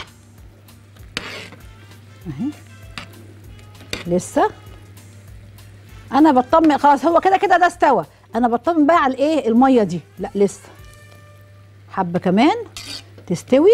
اهي لسه انا بطمن خلاص هو كده كده ده استوى انا بطمن بقى على الايه الميه دي لا لسه حبه كمان تستوي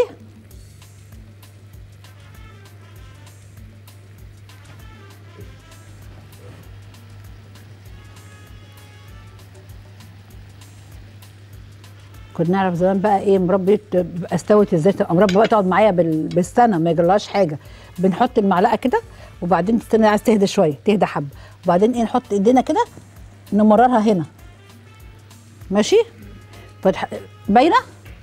كنا نعرف زمان بقى ايه مربى تبقى استوت ازاي تبقى مربى بقى تقعد معايا بال- بالسنه ما يجرالهاش حاجه بنحط المعلقه كده وبعدين تستنى عايز تهدى شويه تهدى حبه وبعدين ايه نحط ايدينا كده نمررها هنا ماشي فتح... باينه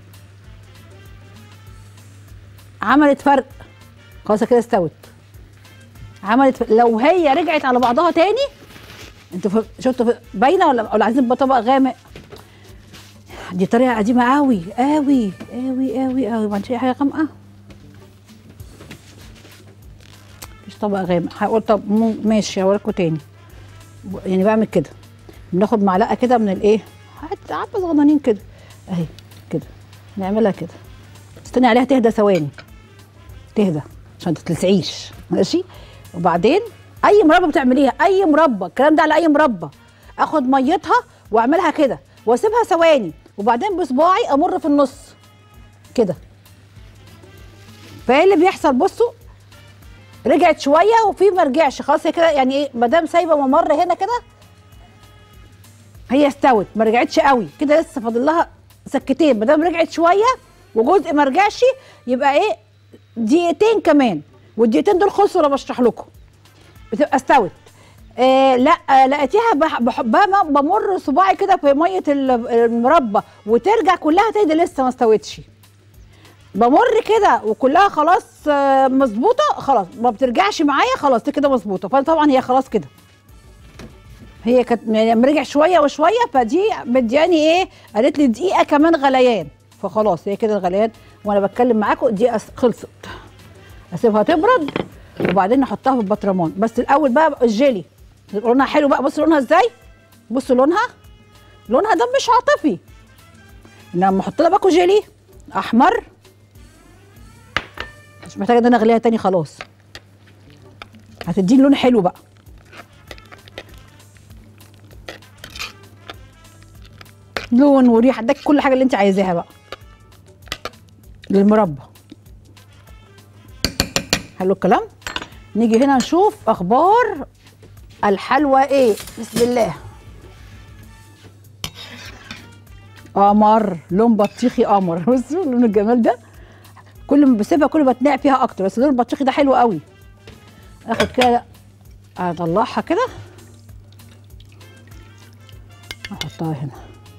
عملت فرق خلاص كده استوت عملت فرق. لو هي رجعت على بعضها تاني انتوا ف- شفتوا ف- باينه ولا ولا عايزين بطبق غامق دي طريقه قديمه قوي قوي قوي قوي قوي ما عندش أي حاجه غامقه مفيش طبق غامق هقول طب مو- ماشي هوريكم تاني ب- يعني بعمل كده بناخد معلقه كده من الايه حتى عبه صغننين كده اهي كده نعملها كده استني عليها تهدى ثواني تهدى عشان تتلسعيش ماشي وبعدين اي مربى بتعمليها اي مربى الكلام ده على اي مربى اخد ميتها واعملها كده واسيبها ثواني وبعدين بصباعي امر في النص كده فايه اللي بيحصل بصوا رجعت شويه وفي ما رجعش خلاص هي كده يعني ايه ما دام سايبه ممر هنا كده هي استوت ما رجعتش قوي كده لسه فاضل لها سكتين ما دام رجعت شويه وجزء ما رجعش يبقى ايه دقيقتين كمان والدقيقتين دول خلصوا وانا بشرح لكم بتبقى استوت آه لا آه لقيتيها بح- بح- بم- بمر صباعي كده في ميه ال- المربى وترجع كلها تهدى لسه ما استوتش بمر كده وكلها خلاص آه، مظبوطه خلاص ما بترجعش معايا خلاص دي كده مظبوطه فطبعا هي خلاص كده هي كانت يعني لما رجع شويه وشويه فدي مدياني ايه قالت لي دقيقه كمان غليان فخلاص هي كده الغليان وانا بتكلم معاكم دقيقه خلصت اسيبها تبرد وبعدين نحطها في البطرمان بس الاول بقى الجيلي يبقى لونها حلو بقى بصوا لونها ازاي بصوا لونها لونها ده مش عاطفي لما احط لها باكو جيلي احمر مش محتاجه ان انا اغليها تاني خلاص هتديني لون حلو بقى لون وريحه اداك كل حاجه اللي انت عايزاها بقى للمربى حلو الكلام نيجي هنا نشوف اخبار الحلوى ايه بسم الله قمر لون بطيخي قمر بصوا لون الجمال ده كل ما بسيبها كل ما بتنقع فيها اكتر بس لون البطيخي ده حلو قوي اخد كده اطلعها كده احطها هنا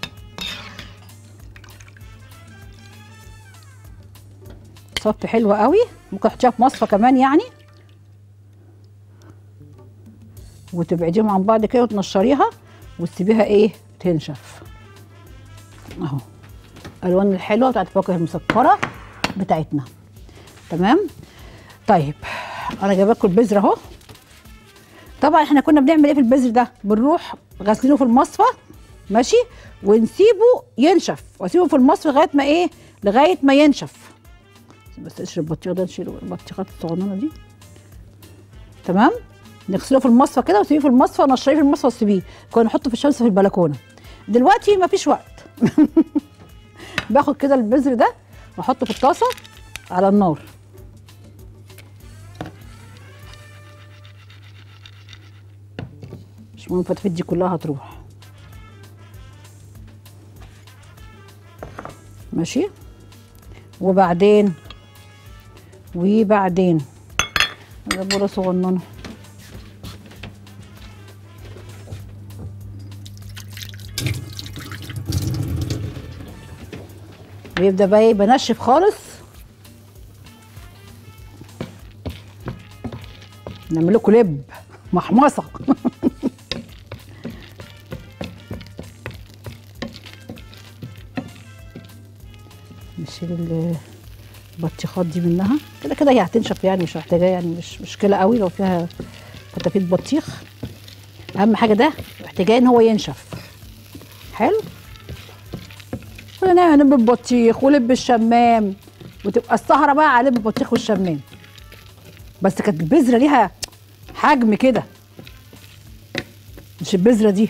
صف حلوة قوي ممكن تحطيها في مصفى كمان يعني وتبعديهم عن بعض كده وتنشريها وتسيبيها ايه تنشف اهو الوان الحلوه بتاعت الفواكه المسكره بتاعتنا تمام طيب انا جايبه لكم البذر اهو طبعا احنا كنا بنعمل ايه في البذر ده بنروح غاسلينه في المصفى ماشي ونسيبه ينشف واسيبه في المصفى لغايه ما ايه لغايه ما ينشف بس اشرب البطيخ ده نشيل البطيخات الصغننه دي تمام نغسله في المصفى كده وتسيبيه في المصفى ونشريه في المصفى وتسيبيه كنا نحطه في الشمس في البلكونه دلوقتي مفيش وقت باخد كده البذر ده واحطه في الطاسه على النار مش مهم الفتافيت دي كلها هتروح ماشي وبعدين وبعدين زبوره صغننه ويبدا بقى ايه بنشف خالص نعمل لكم لب محمصه نشيل ال- البطيخات دي منها كده كده هي هتنشف يعني مش محتاجه يعني مش مشكله قوي لو فيها فتافيت بطيخ اهم حاجه ده محتاجاه ان هو ينشف حلو كنا نعمل لب البطيخ ولب الشمام وتبقى السهره بقى على لب البطيخ والشمام بس كانت البذره ليها حجم كده مش البذره دي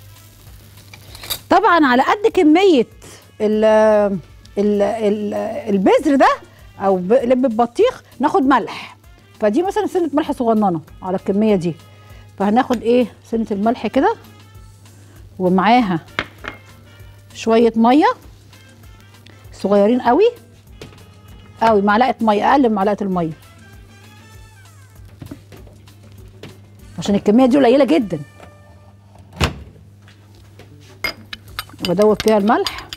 طبعا على قد كميه ال ال ال البذر ده او ب- لب البطيخ ناخد ملح فدي مثلا سنه ملح صغننه على الكميه دي فهناخد ايه سنه الملح كده ومعاها شويه ميه صغيرين قوي قوي معلقه ميه اقل من معلقه الميه عشان الكميه دي قليله جدا بدوب فيها الملح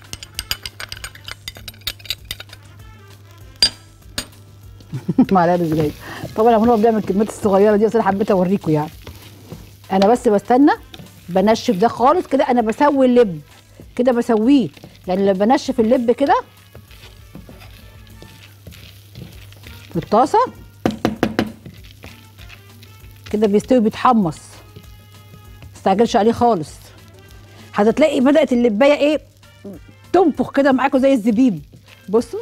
معلقه صغيره طبعا هو بيعمل الكميات الصغيره دي بس انا حبيت اوريكم يعني انا بس بستنى بنشف ده خالص كده انا بسوي اللب كده بسويه يعني لما بنشف اللب كده في الطاسه كده بيستوي بيتحمص متستعجلش عليه خالص هتلاقي بدات اللبايه ايه تنفخ كده معاكم زي الزبيب بصوا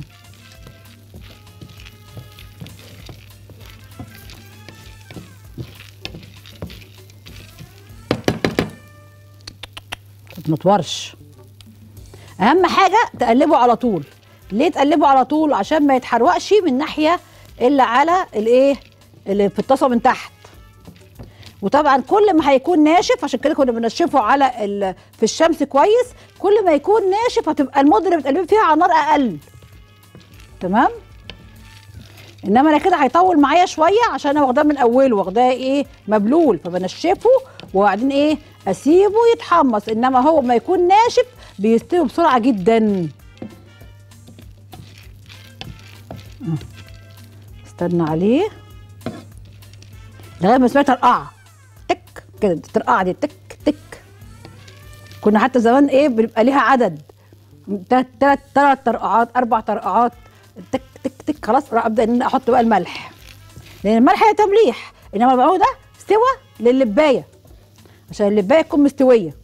تتنطورش اهم حاجه تقلبه على طول ليه تقلبه على طول عشان ما يتحرقش من ناحيه الا على الايه اللي في الطاسه من تحت وطبعا كل ما هيكون ناشف عشان كده كنا بنشفه على ال- في الشمس كويس كل ما يكون ناشف هتبقى المده اللي بتقلبي فيها على نار اقل تمام انما انا كده هيطول معايا شويه عشان انا واخداه من اوله واخداه ايه مبلول فبنشفه وبعدين ايه اسيبه يتحمص انما هو ما يكون ناشف بيستوي بسرعه جدا آه. استنى عليه لغايه ما سمعت ترقعه تك كده الترقعه دي تك تك كنا حتى زمان ايه بيبقى ليها عدد تلات تلات تلات ترقعات اربع ترقعات تك تك تك خلاص راح ابدا ان أنا احط بقى الملح لان الملح هي تمليح انما اللي بعمله ده سوى لللبايه عشان اللبايه تكون مستويه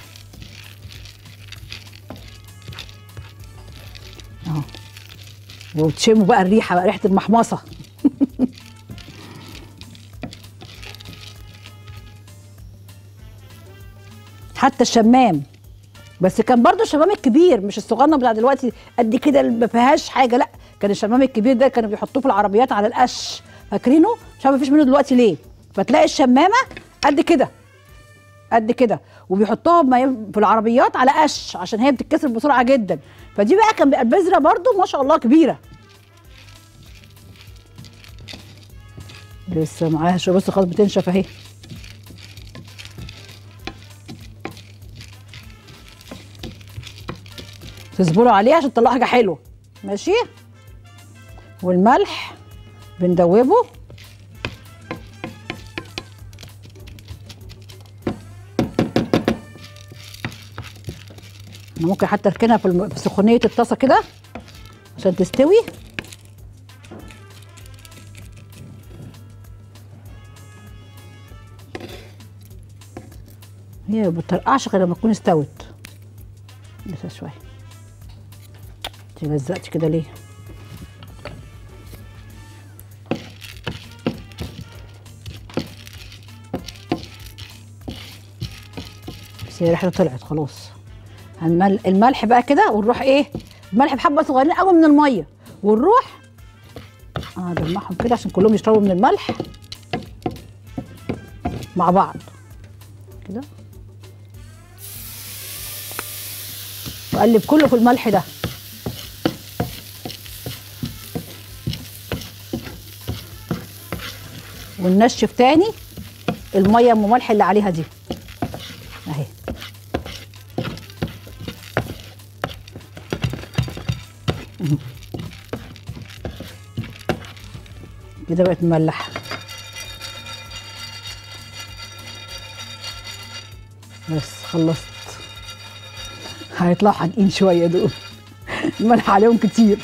اهو وتشموا بقى الريحه بقى ريحه المحمصه حتى الشمام بس كان برضو الشمام الكبير مش الصغنن بتاع دلوقتي قد كده اللي ما فيهاش حاجه لا كان الشمام الكبير ده كانوا بيحطوه في العربيات على القش فاكرينه مش عارفه مفيش منه دلوقتي ليه فتلاقي الشمامه قد كده قد كده وبيحطوها بما- في العربيات على قش عشان هي بتتكسر بسرعه جدا فدي بقى كان بيبقى البذره برضو ما شاء الله كبيره لسه معاها شويه بص خلاص بتنشف اهي تصبروا عليه عشان تطلعوا حاجه حلوه ماشي والملح بندوبه أنا ممكن حتى اركنها في الم- في سخونيه الطاسه كده عشان تستوي هي ما بتطرقعش غير لما تكون استوت لسه شويه انت لزقتي كده ليه بس هي ريحتها طلعت خلاص المل- الملح بقى كده ونروح ايه الملح بحبه صغيرين قوي من الميه ونروح اه اجمعهم كده عشان كلهم يشربوا من الملح مع بعض كده واقلب كله في الملح ده وننشف تاني الميه ام ملح اللي عليها دي اهي مهم. كده بقت مملحه بس خلصت هيطلعوا حادقين شويه دول الملح عليهم كتير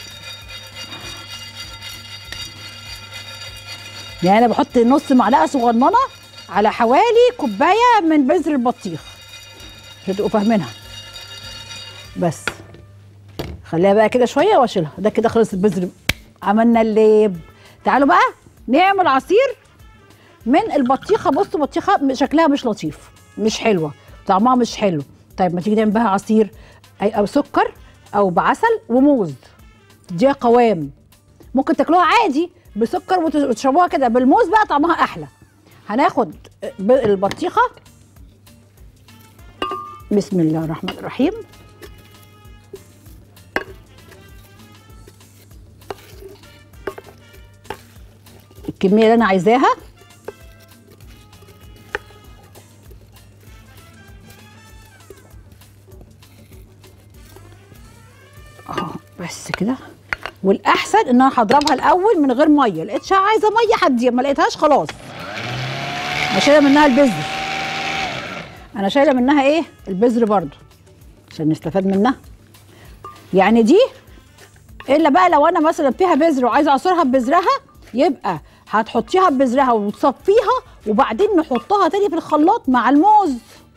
يعني انا بحط نص معلقه صغننه على حوالي كوبايه من بذر البطيخ عشان تبقوا فاهمينها بس خليها بقى كده شويه واشيلها ده كده خلص البذر عملنا الليب تعالوا بقى نعمل عصير من البطيخه بصوا بطيخه شكلها مش لطيف مش حلوه طعمها مش حلو طيب ما تيجي نعمل بها عصير أي او سكر او بعسل وموز تديها قوام ممكن تاكلوها عادي بسكر وت- وتشربوها كده بالموز بقى طعمها احلى هناخد ب- البطيخه بسم الله الرحمن الرحيم الكميه اللي انا عايزاها اه بس كده والاحسن ان انا هضربها الاول من غير ميه لقيتش عايزه ميه هدي ما لقيتهاش خلاص انا شايله منها البذر انا شايله منها ايه البذر برضو عشان نستفاد منها يعني دي الا بقى لو انا مثلا فيها بذر وعايزه اعصرها ببذرها يبقى هتحطيها ببذرها وتصفيها وبعدين نحطها تاني في الخلاط مع الموز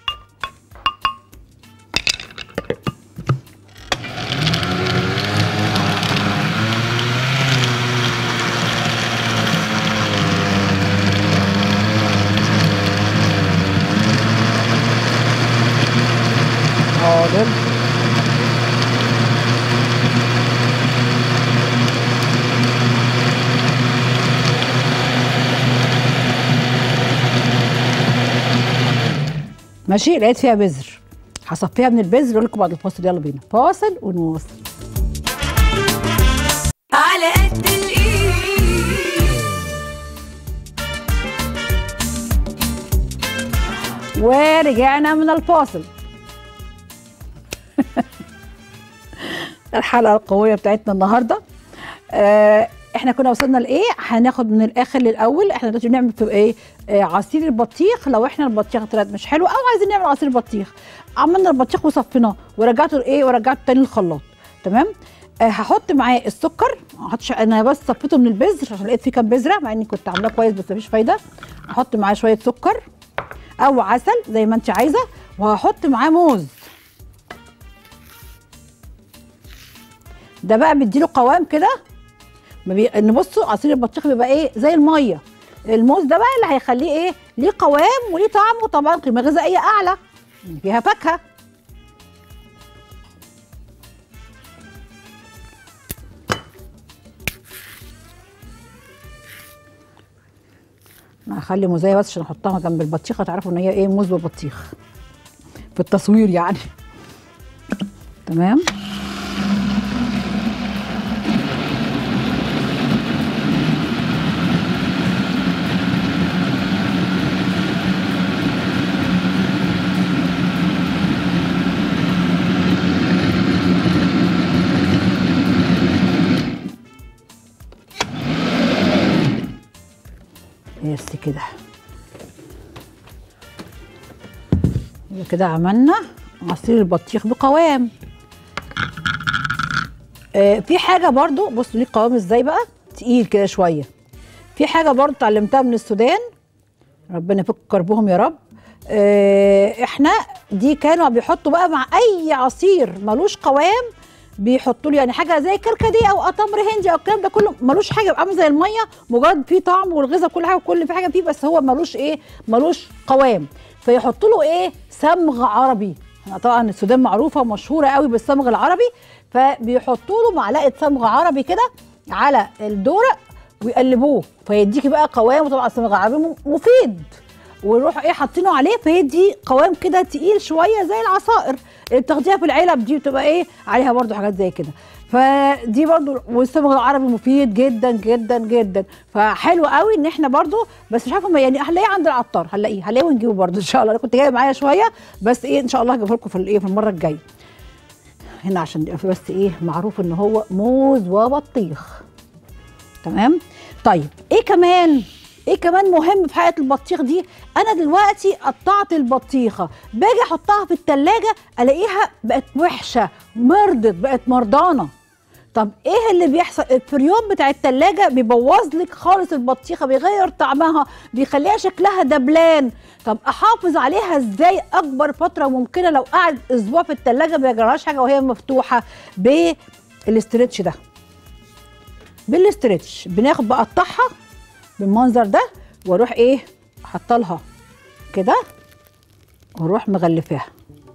حاضر ماشي لقيت فيها بذر هصفيها من البذر اقول لكم بعد الفاصل يلا بينا فاصل ونواصل على قد الايد ورجعنا من الفاصل الحلقه القويه بتاعتنا النهارده آه احنا كنا وصلنا لايه هناخد من الاخر للاول احنا دلوقتي بنعمل في ايه آه عصير البطيخ لو احنا البطيخ طلعت مش حلو او عايزين نعمل عصير بطيخ عملنا البطيخ وصفيناه ورجعته لايه ورجعته تاني للخلاط تمام آه هحط معاه السكر هحطش انا بس صفيته من البذر عشان لقيت فيه كام بذره مع اني كنت عاملاه كويس بس مفيش فايده هحط معاه شويه سكر او عسل زي ما انت عايزه وهحط معاه موز ده بقى بيديله قوام كده ما بي... ان بصوا عصير البطيخ بيبقى ايه زي الميه الموز ده بقى اللي هيخليه ايه ليه قوام وليه طعم وطبعا قيمه غذائيه اعلى فيها فاكهه انا هخلي موزايه بس عشان احطها جنب البطيخه تعرفوا ان هي ايه موز وبطيخ في التصوير يعني تمام بس كده يبقى كده عملنا عصير البطيخ بقوام آه في حاجه برضو بصوا ليه قوام ازاي بقى تقيل كده شويه في حاجه برضو اتعلمتها من السودان ربنا يفك كربهم يا رب آه احنا دي كانوا بيحطوا بقى مع اي عصير ملوش قوام بيحطوا له يعني حاجه زي كركديه او تمر هندي او الكلام ده كله ملوش حاجه يبقى عامل زي الميه مجرد فيه طعم والغذاء كل حاجه وكل في حاجه فيه بس هو ملوش ايه ملوش قوام فيحطوا له ايه صمغ عربي احنا طبعا السودان معروفه ومشهوره قوي بالصمغ العربي فبيحطوا له معلقه صمغ عربي كده على الدورق ويقلبوه فيديكي بقى قوام وطبعا الصمغ العربي م- مفيد ويروحوا ايه حاطينه عليه فيدي قوام كده تقيل شويه زي العصائر اللي بتاخديها في العلب دي بتبقى ايه عليها برضو حاجات زي كده فدي برضو والصبغ العربي مفيد جدا جدا جدا فحلو قوي ان احنا برضو بس مش عارفه ما- يعني هنلاقيه عند العطار هنلاقيه هنلاقيه ونجيبه برضو ان شاء الله انا كنت جايه معايا شويه بس ايه ان شاء الله هجيبه لكم في الايه في المره الجايه هنا عشان يبقى في بس ايه معروف ان هو موز وبطيخ تمام طيب ايه كمان ايه كمان مهم في حياه البطيخ دي انا دلوقتي قطعت البطيخه باجي احطها في التلاجة الاقيها بقت وحشه مرضت بقت مرضانه طب ايه اللي بيحصل الفريون بتاع التلاجة بيبوظ لك خالص البطيخه بيغير طعمها بيخليها شكلها دبلان طب احافظ عليها ازاي اكبر فتره ممكنه لو قعدت اسبوع في التلاجة ما يجرالهاش حاجه وهي مفتوحه بالاسترتش ده بالاسترتش بناخد بقطعها بالمنظر ده واروح ايه حاطه لها كده واروح مغلفاها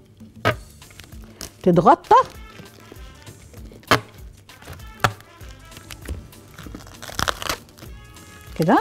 تتغطى كده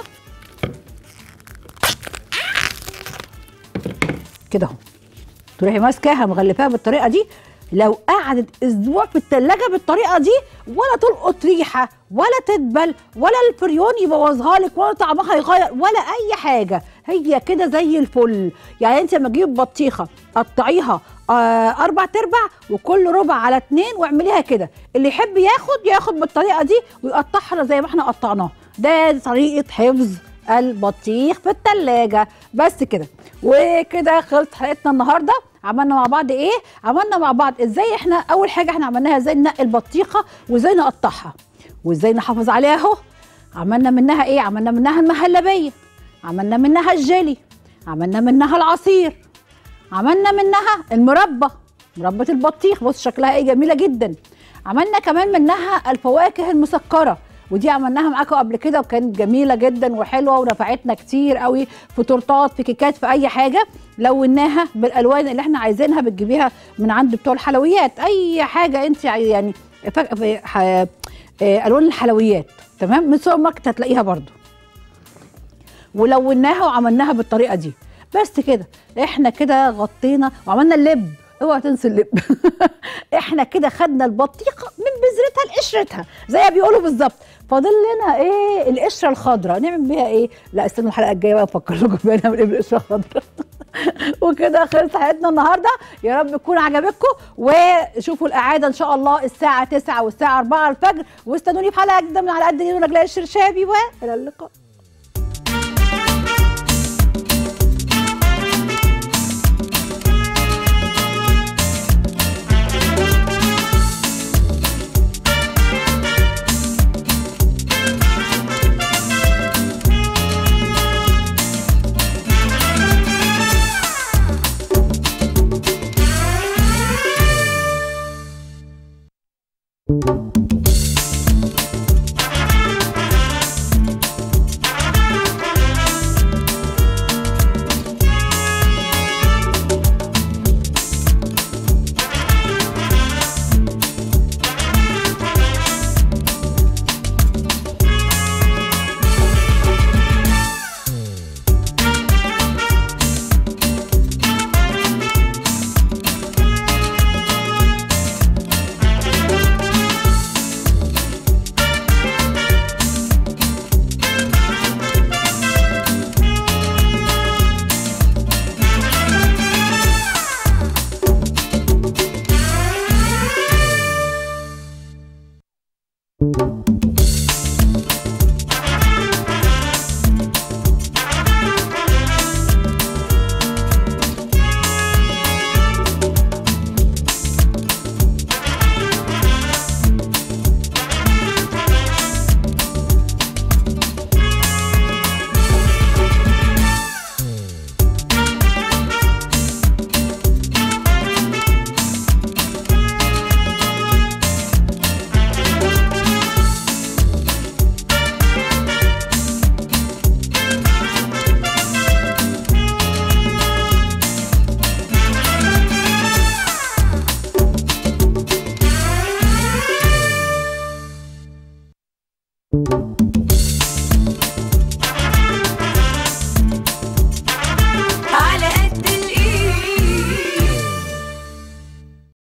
كده اهو تروحي ماسكاها مغلفاها بالطريقه دي لو قعدت اسبوع في التلاجة بالطريقه دي ولا تلقط ريحه ولا تدبل ولا الفريون يبوظها لك ولا طعمها يغير ولا اي حاجه هي كده زي الفل يعني انت لما تجيبي بطيخه قطعيها آه اربع تربع وكل ربع على اتنين واعمليها كده اللي يحب ياخد ياخد بالطريقه دي ويقطعها زي ما احنا قطعناها ده طريقه حفظ البطيخ في التلاجة بس كده وكده خلصت حلقتنا النهارده عملنا مع بعض ايه عملنا مع بعض ازاي احنا اول حاجه احنا عملناها ازاي ننقي البطيخه وازاي نقطعها وازاي نحافظ عليها اهو عملنا منها ايه عملنا منها المهلبيه عملنا منها الجيلي عملنا منها العصير عملنا منها المربى مربى البطيخ بص شكلها ايه جميله جدا عملنا كمان منها الفواكه المسكره ودي عملناها معاكم قبل كده وكانت جميله جدا وحلوه ونفعتنا كتير قوي في تورتات في كيكات في اي حاجه لوناها بالالوان اللي احنا عايزينها بتجيبيها من عند بتوع الحلويات اي حاجه انت عاي- يعني فك... في ح... آه، الوان الحلويات تمام من سوبر ماركت هتلاقيها برضو ولوناها وعملناها بالطريقه دي بس كده احنا كده غطينا وعملنا اللب اوعى تنسي اللب احنا كده خدنا البطيخه من بذرتها لقشرتها زي ما بيقولوا بالظبط فاضل لنا ايه القشره الخضراء نعمل بيها ايه لا استنوا الحلقه الجايه بقى افكر لكم بقى نعمل ايه بالقشره الخضراء وكده خلصت حلقتنا النهارده يا رب تكون عجبتكم وشوفوا الاعاده ان شاء الله الساعه 9 والساعه 4 الفجر واستنوني في حلقه جديده من على قد ايد ونجلاء الشرشابي والى اللقاء